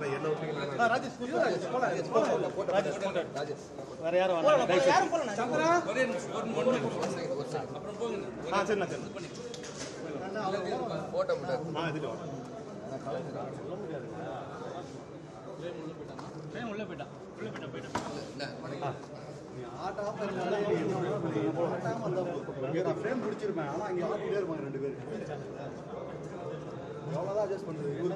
வேற யாரும் வேண்டாம். தயவு செய்து. ஆ சரிண்ணா சரிண்ணா ஆ இதுல வாங்க. உள்ள போயிட்டான் உள்ள போயிட்டான் போயிட்டான் ஃப்ரேம் பிடிச்சிருப்பேன் ஆனால் இங்கே ஆட்டிலே இருப்பாங்க ரெண்டு பேர் எவ்வளோதான் அட்ஜஸ்ட் பண்ணுறது இவரு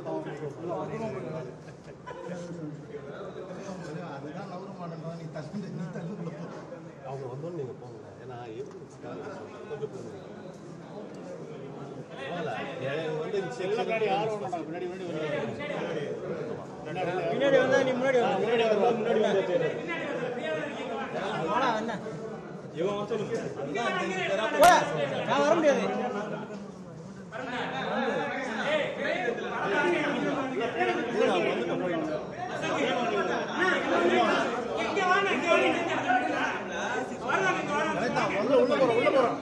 அதுதான் நவர மாட்டேன் நீ தள்ளு நீ தள்ளு அவங்க வந்தோன்னு நீங்க போங்க ஏன்னா எப்படி கொஞ்சம் போங்க பரவாயில்ல. எனக்கு வந்து இந்த section- பின்னாடி யாரும் வர மாட்டாங்க பின்னாடி பின்னாடி பின்னாடி வந்தா நீ முன்னாடி வா முன்னாடி வந்தா முன்னாடி வந்து சரி. வாடா என்ன இவன் வர சொல்லுங்க போடா, நான் வர முடியாது உள்ள உள்ள போகிறோம் உள்ள போகிறோம்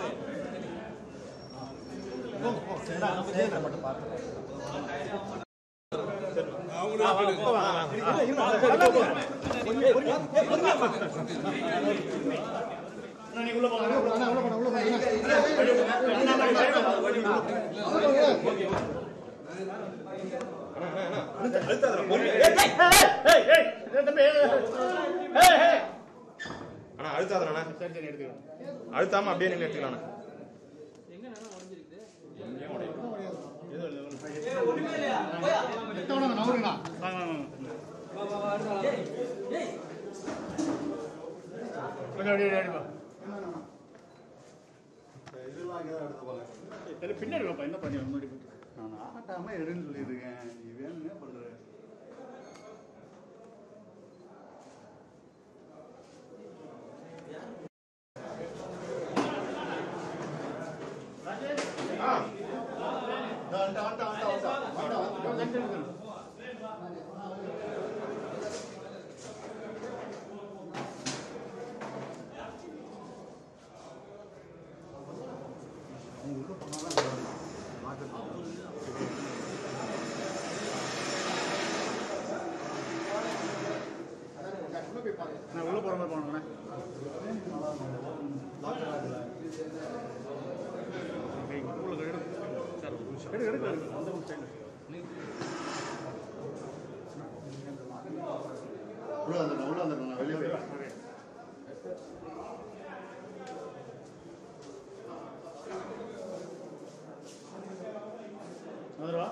உள்ள போங்க உள்ள போங்க உள்ள போங்க அண்ணா அழுத்தாதண்ணா அழுத்தாம அப்படியே நின்று எடுத்துக்கலாம் நவருங்கண்ணா பின்னாடி வாப்பா என்ன பண்ணி முன்னாடி போயிட்டு நான் ஆட்டாம எடுன்னு சொல்லியிருக்கேன் நீ வேணும்னே பண்ற நான் உள்ள போற மாதிரி போனோம்ண்ணே எடு எடு எடு அந்த ஒரு சைடு உள்ள வந்துடணும் உள்ள வந்துடணும் வெளியே போய் வந்துடுவா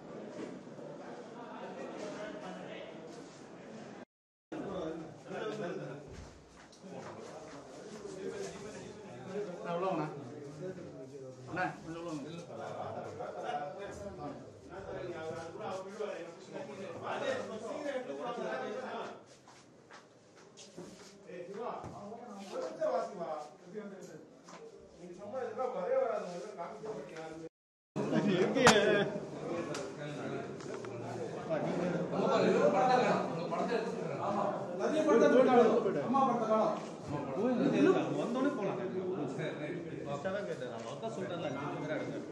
நான் உள்ள வாண்ணா. அண்ணா கொஞ்சம் உள்ள வாங்க. வந்தோடனே போலாம் தான் கேட்டேன் நான் அதான் சொல்றேன்ல அஞ்சு பேர் எடுங்க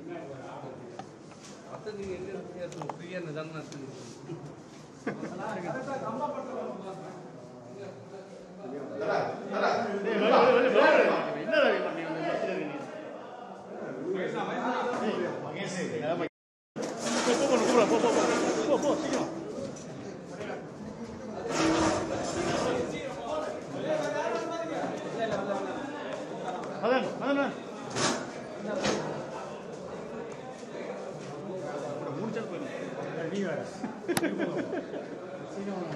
ஏய், வெளியே, வெளியே, வெளியே, வெளியே. என்ன ரவி பண்ணி வந்து பஸ்ல இருக்கீங்க? ஏய், போ, போ, போ, போ, போ, போ, போ, போ, சீக்கிரம். மதன், மதன், மதன். முடிச்சது போயிடும். நீ வேற. சீக்கிரம்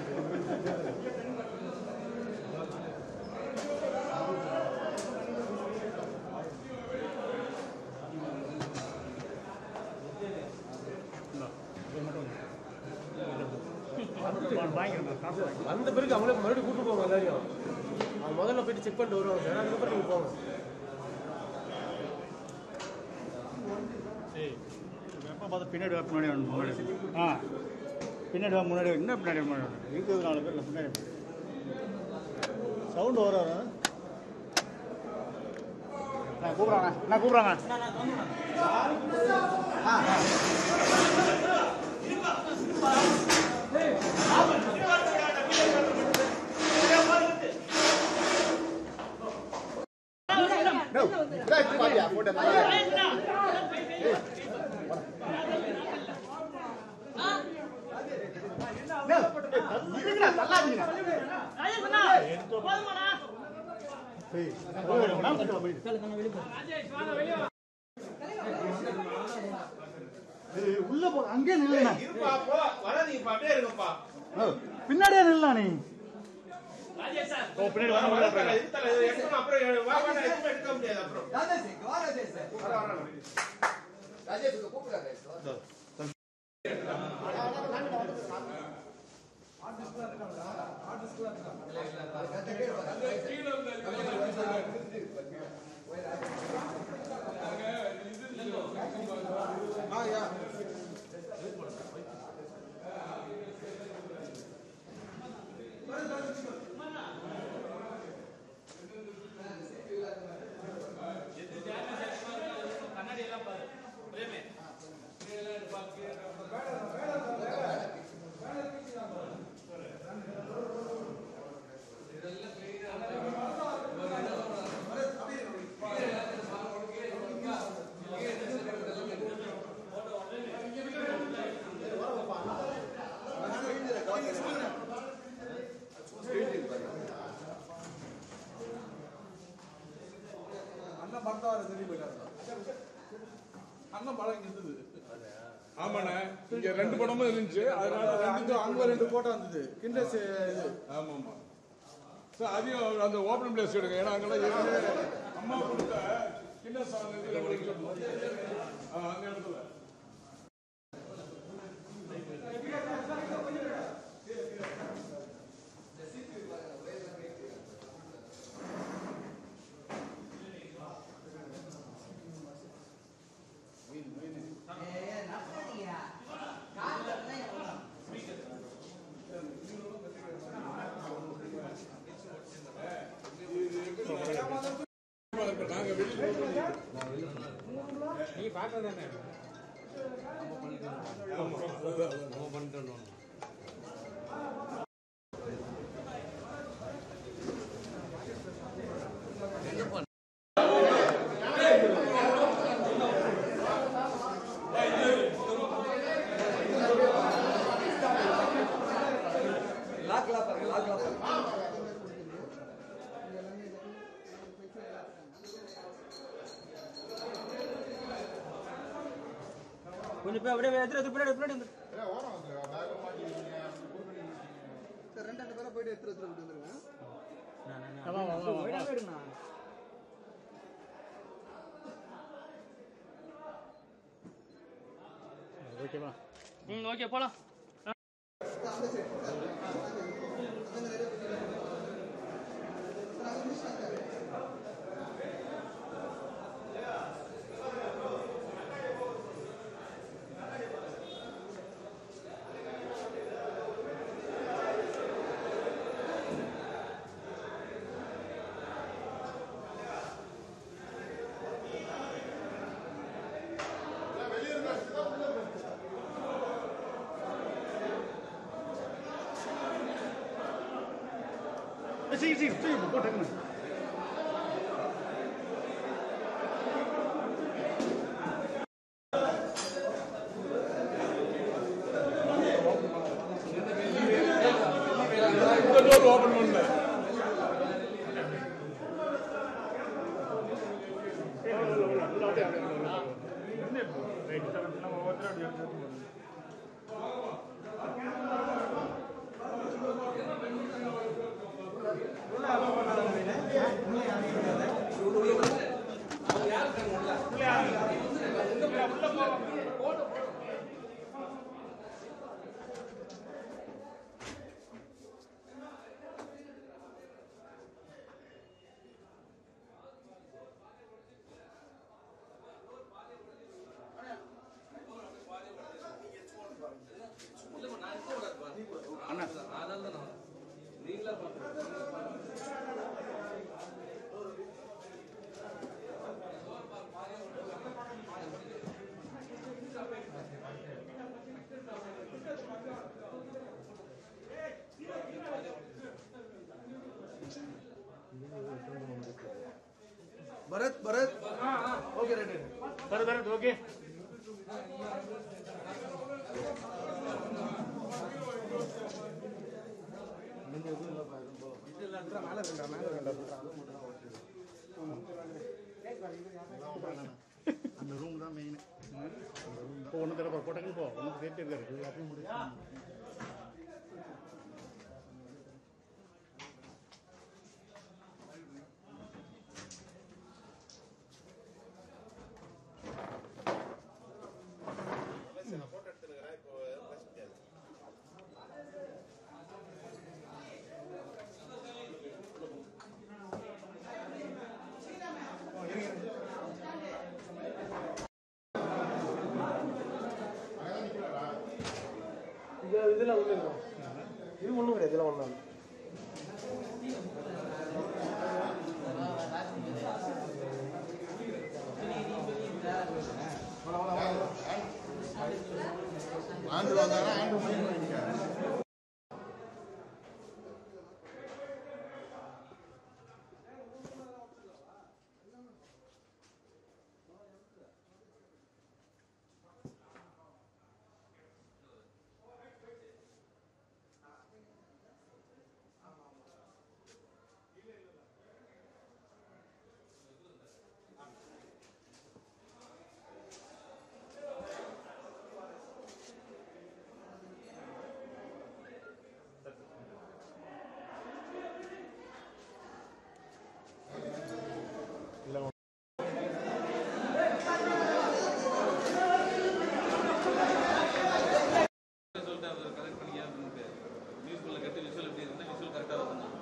வாங்கிக்கிறேன் காசு வாங்கி வந்த பிறகு அவங்களே மறுபடியும் கூட்டு போவாங்க எல்லாரையும் அவங்க முதல்ல போயிட்டு செக் பண்ணிட்டு வருவாங்க சார் அதுக்கப்புறம் நீங்கள் போங்க ஏய், எப்போ பார்த்தா பின்னாடி வா முன்னாடி வரணும், முன்னாடி ஆ பின்னாடி வா முன்னாடி வா. என்ன பின்னாடி வா, முன்னாடி வா. இருக்கிறது நாலு பேர் பின்னாடி சவுண்டு வரும் நான் கூப்பிட்றாங்க நான் கூப்பிட்றாங்க ஆ தள்ளுங்கடா, தள்ளாதீங்க. ஏய், நான் கட்டுவா, போயிடு. ஏய், உள்ள போ அங்கே நில்லுண்ணா இருப்பா போ வராதீங்க இப்ப அப்படியே இருங்கப்பா ஓ, பின்னாடியே நில்லா நீ ஓ பின்னாடி வர வரத்தல இருத்தல எடுக்கணும் அப்புறம் வா வா நான் எதுவும் எடுக்க முடியாது அப்புறம் அண்ணன் படத்தாரு தெரிய போயிட்டாரு அண்ணன் படம் இங்க இருந்தது ஆமாண்ணே இங்க ரெண்டு படமும் இருந்துச்சு அதனால அங்க அங்க ரெண்டு போட்டோ வந்தது கிண்டஸ் இது ஆமா ஆமா சார் அதையும் அந்த ஓப்பன் பிளேஸ் எடுங்க ஏன்னா அங்கெல்லாம் ஏற்கனவே அம்மா கொடுத்த கிண்ண சாதனை இது ரெண்டு இருக்கு. ஆ, அந்த இடத்துல நாங்க வெளியில நீ பார்க்க தானே கொஞ்சம் போய் அப்படியே எடுத்து எடுத்து பின்னாடி பின்னாடி வந்து வா, வா, வா, வா. ஓகேவா ம் ஓகே போலாம் சரி சரி சரி போட்டுங்க இந்த டோர் ஓபன் பண்ணல Bharath Bharath okay right Bharath Bharath okay இருக்குண்டா மேலே இருக்குண்டா அந்த ரூம் தான் மெயின் இப்போ ஒன்று தடவை போட்டாங்க போ ஒன்று சேர்த்து இருக்காரு எல்லாத்தையும் முடிச்சு இது இதெல்லாம் ஒன்றும் இல்லை இது ஒன்றும் கிடையாது இதெல்லாம் ஒன்றும் ஆண்டு வந்தாலும் ஆண்டு மைண்ட் பண்ணிக்க சொல்லிட்டு அவர் கலெக்ட் பண்ணி ஏன் நியூஸ்ல கட்டு விஷுவல் எப்படி இருந்தால் விஷுவல் கரெக்டாக தான் பண்ணாங்க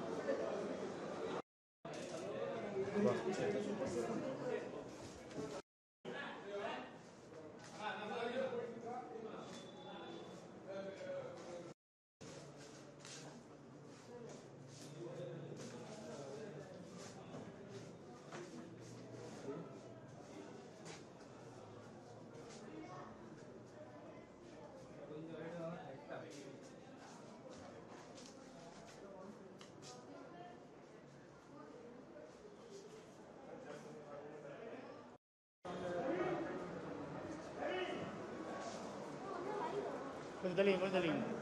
கொஞ்சம் தெளிங்க கொஞ்சம் தெளிங்க